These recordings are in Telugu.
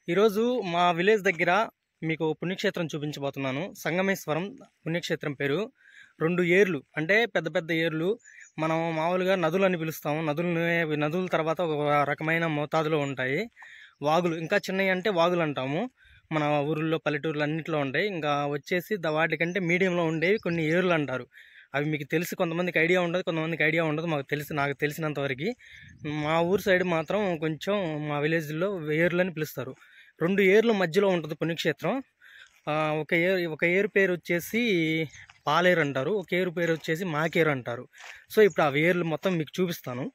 ఈరోజు మా విలేజ్ దగ్గర మీకు పుణ్యక్షేత్రం చూపించబోతున్నాను సంగమేశ్వరం పుణ్యక్షేత్రం పేరు రెండు ఏర్లు అంటే పెద్ద పెద్ద ఏర్లు మనం మామూలుగా నదులు అని పిలుస్తాము నదులని నదుల తర్వాత ఒక రకమైన మోతాదులో ఉంటాయి వాగులు ఇంకా చిన్నవి అంటే వాగులు అంటాము మన ఊర్లో పల్లెటూర్లు అన్నింటిలో ఉంటాయి ఇంకా వచ్చేసి ద- వాటికంటే మీడియంలో ఉండేవి కొన్ని ఏర్లు అంటారు అవి మీకు తెలిసి కొంతమందికి ఐడియా ఉండదు కొంతమందికి ఐడియా ఉండదు మాకు తెలిసి నాకు తెలిసినంత వరకు మా ఊరు సైడ్ మాత్రం కొంచెం మా విలేజ్లో ఏర్లు అని పిలుస్తారు రెండు ఏర్ల మధ్యలో ఉంటుంది పుణ్యక్షేత్రం ఆ, ఒక ఏరు ఒక ఏరు పేరు వచ్చేసి పాలేరు అంటారు ఒక ఏరు పేరు వచ్చేసి మాకేరు అంటారు సో ఇప్పుడు ఆ ఏర్లు మొత్తం మీకు చూపిస్తాను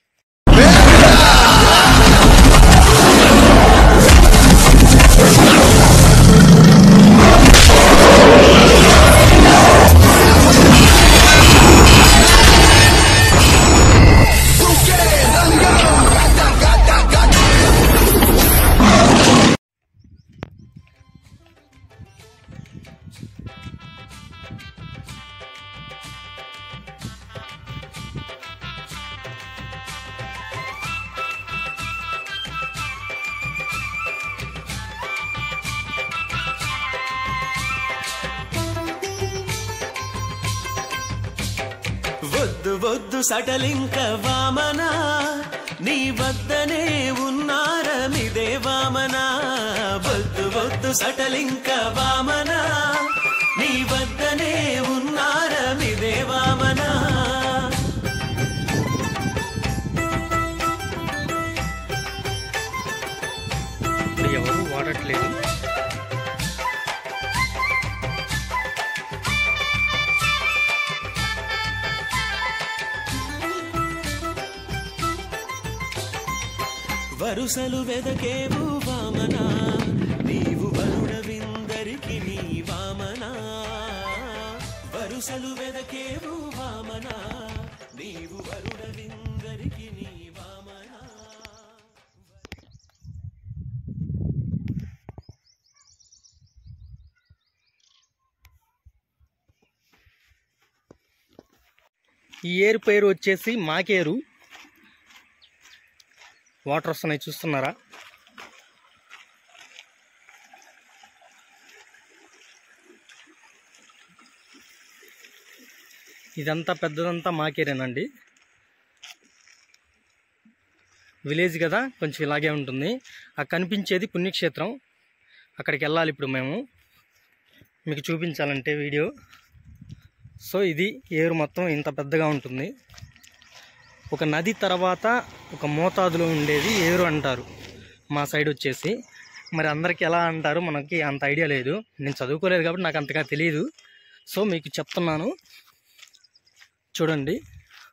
వద్దు వద్దు సటలింక వామన నీ వద్దనే ఉన్నారమిదే వామన వద్దు వద్దు సటలింక వామన నీ వద్దనే ఉన్నారమిదే వామన ఇప్పుడు ఎవరు వాడట్లేదు వరుసలు వెదకేవు వామన నీవు వరుడవిందరికి నీ వామన వరుసలు వెదకేవు వామన నీవు వరుడవిందరికి నీ వామన ఈ ఏరు పేరు వచ్చేసి మాకేరు వాటర్ వస్తున్నాయి చూస్తున్నారా ఇదంతా పెద్దదంతా మాకేరేనండి విలేజ్ కదా కొంచెం ఇలాగే ఉంటుంది ఆ కనిపించేది పుణ్యక్షేత్రం అక్కడికి వెళ్ళాలి ఇప్పుడు మేము మీకు చూపించాలంటే వీడియో సో ఇది ఏరు మొత్తం ఇంత పెద్దగా ఉంటుంది ఒక నది తర్వాత ఒక మోతాదులో ఉండేది ఏరు అంటారు మా సైడ్ వచ్చేసి మరి అందరికీ ఎలా అంటారు మనకి అంత ఐడియా లేదు నేను చదువుకోలేదు కాబట్టి నాకు అంతగా తెలియదు సో మీకు చెప్తున్నాను చూడండి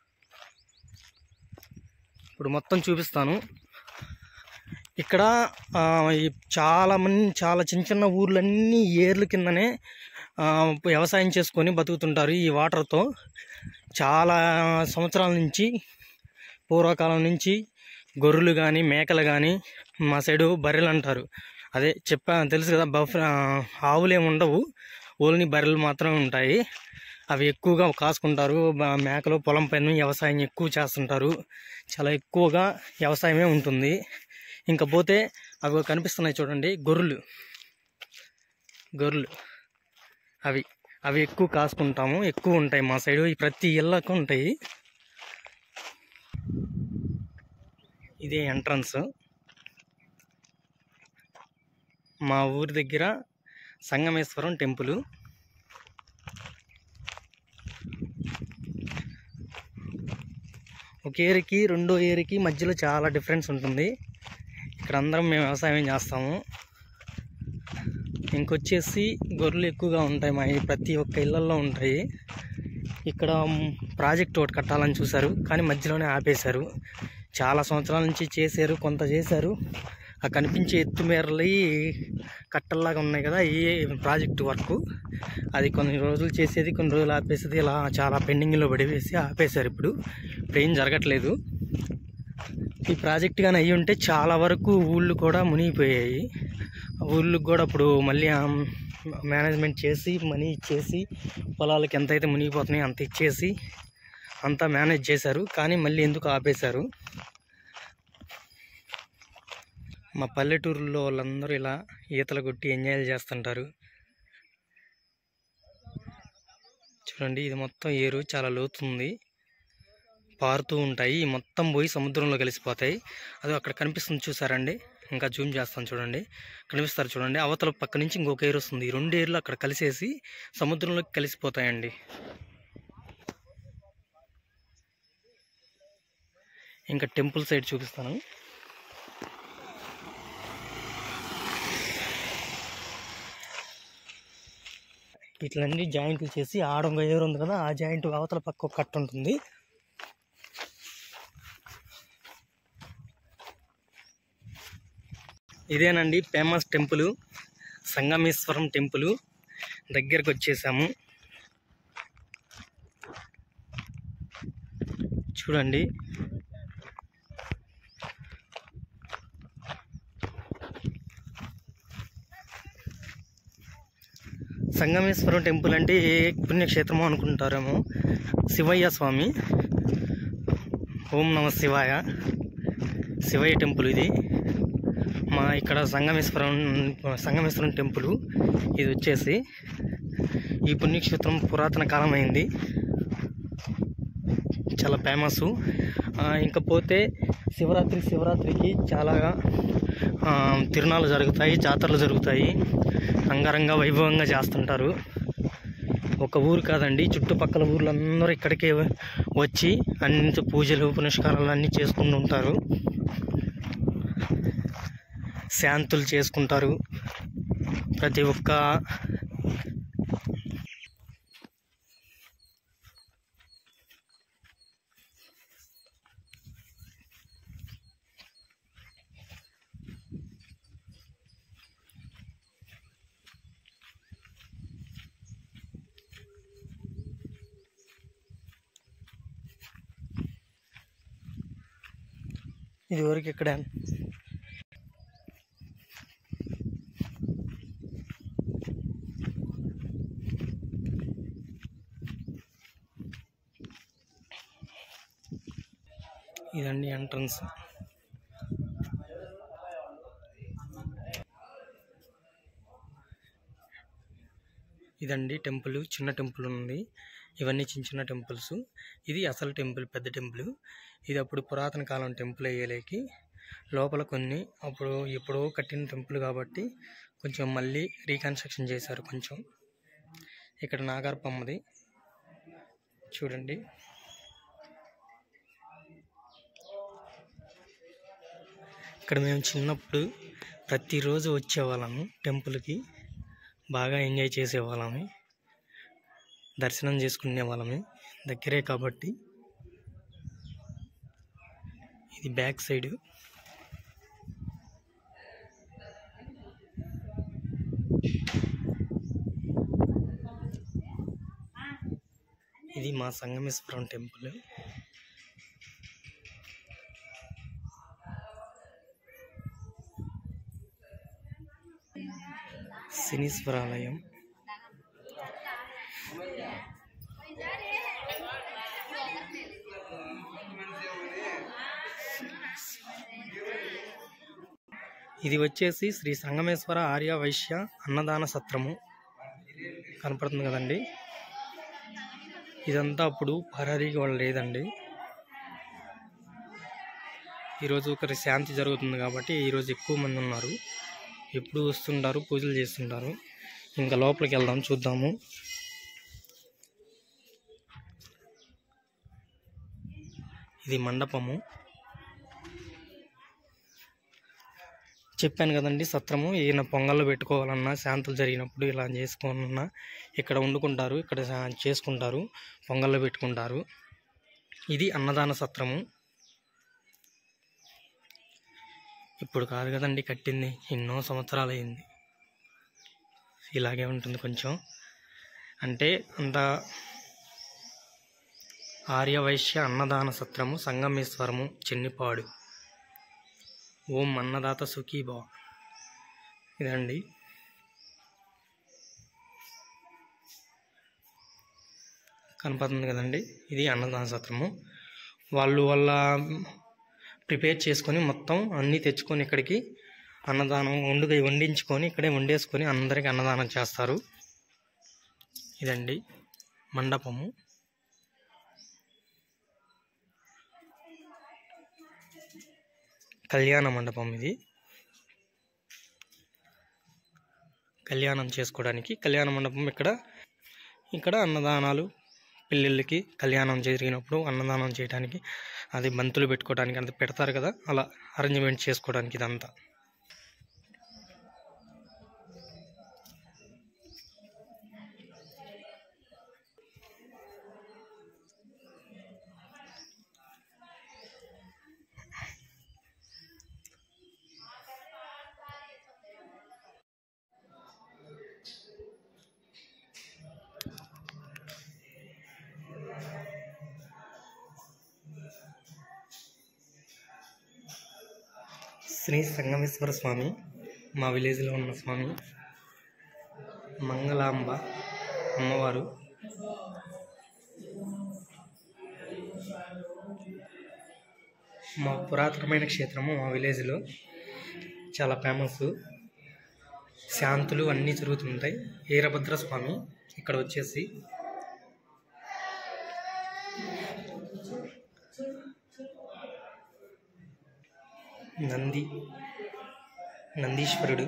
ఇప్పుడు మొత్తం చూపిస్తాను ఇక్కడ ఆ, ఈ చాలా మంది చాలా చిన్న చిన్న ఊర్లన్నీ ఏర్ల కిందనే ఆ, వ్యవసాయం చేసుకొని బతుకుతుంటారు ఈ వాటర్తో చాలా సంవత్సరాల నుంచి పూర్వకాలం నుంచి గొర్రెలు కానీ మేకలు కానీ మా సైడు బర్రెలు అంటారు అదే చెప్పా తెలుసు కదా బఫ్ ఆవులు ఏమి ఉండవు ఓన్లీ బర్రెలు మాత్రమే ఉంటాయి అవి ఎక్కువగా కాసుకుంటారు బ- మేకలు పొలం పైన వ్యవసాయం ఎక్కువ చేస్తుంటారు చాలా ఎక్కువగా వ్యవసాయమే ఉంటుంది ఇంకా పోతే అవి కనిపిస్తున్నాయి చూడండి గొర్రెలు గొర్రెలు అవి అవి ఎక్కువ కాసుకుంటాము ఎక్కువ ఉంటాయి మా సైడు ఈ ప్రతి ఇళ్ళకు ఉంటాయి ఇదే ఎంట్రన్స్ మా ఊరి దగ్గర సంగమేశ్వరం టెంపుల్ ఒక ఏరికి రెండో ఏరికి మధ్యలో చాలా డిఫరెన్స్ ఉంటుంది ఇక్కడ అందరం మేము వ్యవసాయం చేస్తాము ఇంకొచ్చేసి గొర్రెలు ఎక్కువగా ఉంటాయి మా ఈ ప్రతి ఒక్క ఇళ్ళల్లో ఉంటాయి ఇక్కడ మ్, ప్రాజెక్ట్ ఒకటి కట్టాలని చూశారు కానీ మధ్యలోనే ఆపేశారు చాలా సంవత్సరాల నుంచి చేశారు కొంత చేశారు ఆ కనిపించే ఎత్తుమేరలు కట్టల్లాగా ఉన్నాయి కదా ఈ ప్రాజెక్ట్ వర్క్ అది కొన్ని రోజులు చేసేది కొన్ని రోజులు ఆపేసేది ఇలా చాలా పెండింగ్లో పడివేసి ఆపేశారు ఇప్పుడు ఇప్పుడు ఏం జరగట్లేదు ఈ ప్రాజెక్ట్ కానీ అయ్యి ఉంటే చాలా వరకు ఊళ్ళు కూడా మునిగిపోయాయి ఆ ఊళ్ళకి కూడా ఇప్పుడు మళ్ళీ మేనేజ్మెంట్ చేసి మనీ ఇచ్చేసి పొలాలకి ఎంత అయితే మునిగిపోతున్నాయో అంత ఇచ్చేసి అంతా మేనేజ్ చేశారు కానీ మళ్ళీ ఎందుకు ఆపేశారు మా పల్లెటూరులో వాళ్ళందరూ ఇలా ఈతలు కొట్టి ఎంజాయ్ చేస్తుంటారు చూడండి ఇది మొత్తం ఏరు చాలా లోతుంది పారుతూ ఉంటాయి ఈ మొత్తం పోయి సముద్రంలో కలిసిపోతాయి అది అక్కడ కనిపిస్తుంది చూసారండి ఇంకా జూమ్ చేస్తాను చూడండి కనిపిస్తారు చూడండి అవతల పక్క నుంచి ఇంకొక ఏరు వస్తుంది ఈ రెండు ఏర్లు అక్కడ కలిసేసి సముద్రంలోకి కలిసిపోతాయండి ఇంకా టెంపుల్ సైడ్ చూపిస్తాను ఇట్లన్నీ జాయింట్లు చేసి ఆడంగా ఏరు ఉంది కదా ఆ జాయింట్ అవతల పక్క ఒక కట్ట ఉంటుంది ఇదేనండి ఫేమస్ టెంపుల్ సంగమేశ్వరం టెంపుల్ దగ్గరకు వచ్చేసాము చూడండి సంగమేశ్వరం టెంపుల్ అంటే ఏ పుణ్యక్షేత్రమో అనుకుంటారేమో శివయ్య స్వామి ఓం నమ శివాయ శివయ్య టెంపుల్ ఇది మా ఇక్కడ సంగమేశ్వరం సంగమేశ్వరం టెంపుల్ ఇది వచ్చేసి ఈ పుణ్యక్షేత్రం పురాతన కాలమైంది చాలా ఫేమస్ ఇంకా పోతే శివరాత్రి శివరాత్రికి చాలా ఆ, తిరునాళ్ళు జరుగుతాయి జాతరలు జరుగుతాయి అంగరంగ వైభవంగా చేస్తుంటారు ఒక ఊరు కాదండి చుట్టుపక్కల ఊర్లందరూ ఇక్కడికే వచ్చి అన్ని పూజలు పునస్కారాలు అన్నీ చేసుకుంటూ ఉంటారు శాంతులు చేసుకుంటారు ప్రతి ఒక్క ఇది వరకు ఇక్కడ ఇదండి ఎంట్రన్స్ ఇదండి టెంపుల్ చిన్న టెంపుల్ ఉంది ఇవన్నీ చిన్న చిన్న టెంపుల్స్ ఇది అసలు టెంపుల్ పెద్ద టెంపుల్ ఇది అప్పుడు పురాతన కాలం టెంపుల్ అయ్యేలేకి లోపల కొన్ని అప్పుడు ఎప్పుడో కట్టిన టెంపుల్ కాబట్టి కొంచెం మళ్ళీ రీకన్స్ట్రక్షన్ చేశారు కొంచెం ఇక్కడ నాగార్పమ్మది చూడండి ఇక్కడ మేము చిన్నప్పుడు ప్రతిరోజు వచ్చేవాళ్ళము టెంపుల్కి బాగా ఎంజాయ్ చేసేవాళ్ళము దర్శనం చేసుకునే వాళ్ళమి దగ్గరే కాబట్టి ఇది బ్యాక్ సైడ్ ఇది మా సంగమేశ్వరం టెంపుల్ శనీశ్వరాలయం ఇది వచ్చేసి శ్రీ సంగమేశ్వర ఆర్య వైశ్య అన్నదాన సత్రము కనపడుతుంది కదండి ఇదంతా అప్పుడు పరారీకి వాళ్ళు లేదండి ఈరోజు ఒకరి శాంతి జరుగుతుంది కాబట్టి ఈరోజు ఎక్కువ మంది ఉన్నారు ఎప్పుడు వస్తుంటారు పూజలు చేస్తుంటారు ఇంకా లోపలికి వెళ్దాం చూద్దాము ఇది మండపము చెప్పాను కదండి సత్రము ఈయన పొంగల్లో పెట్టుకోవాలన్నా శాంతులు జరిగినప్పుడు ఇలా చేసుకోవాలన్నా ఇక్కడ వండుకుంటారు ఇక్కడ సా- చేసుకుంటారు పొంగల్లో పెట్టుకుంటారు ఇది అన్నదాన సత్రము ఇప్పుడు కాదు కదండి కట్టింది ఎన్నో సంవత్సరాలు అయింది ఇలాగే ఉంటుంది కొంచెం అంటే అంత ఆర్యవైశ్య అన్నదాన సత్రము సంగమేశ్వరము చెన్నిపాడు ఓం అన్నదాత సుఖీభవ ఇదండి కనపడుతుంది కదండి ఇది అన్నదాన సత్రము వాళ్ళు వాళ్ళ ప్రిపేర్ చేసుకొని మొత్తం అన్నీ తెచ్చుకొని ఇక్కడికి అన్నదానం వండుగా వండించుకొని ఇక్కడే వండేసుకొని అందరికి అన్నదానం చేస్తారు ఇదండి మండపము కళ్యాణ మండపం ఇది కళ్యాణం చేసుకోవడానికి కళ్యాణ మండపం ఇక్కడ ఇక్కడ అన్నదానాలు పెళ్ళిళ్ళకి కళ్యాణం జరిగినప్పుడు అన్నదానం చేయడానికి అది బంతులు పెట్టుకోవడానికి అంత పెడతారు కదా అలా అరేంజ్మెంట్ చేసుకోవడానికి ఇదంతా శ్రీ సంగమేశ్వర స్వామి మా విలేజ్లో ఉన్న స్వామి మంగళాంబ అమ్మవారు మా పురాతనమైన క్షేత్రము మా విలేజ్లో చాలా ఫేమస్ శాంతులు అన్నీ జరుగుతుంటాయి వీరభద్ర స్వామి ఇక్కడ వచ్చేసి నంది నందీశ్వరుడు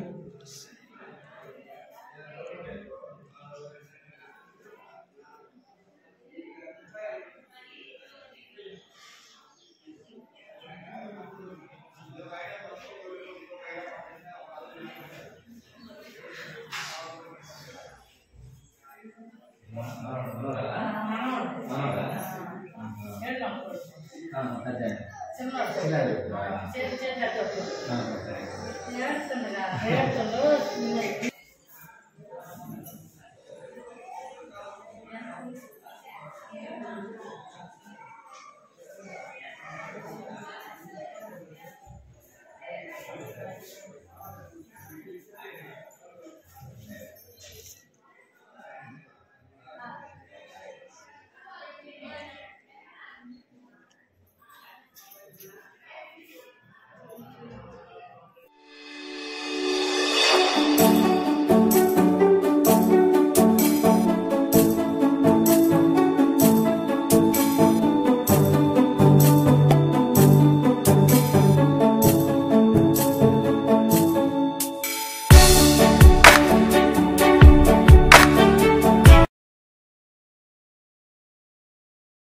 చేస్తుండగా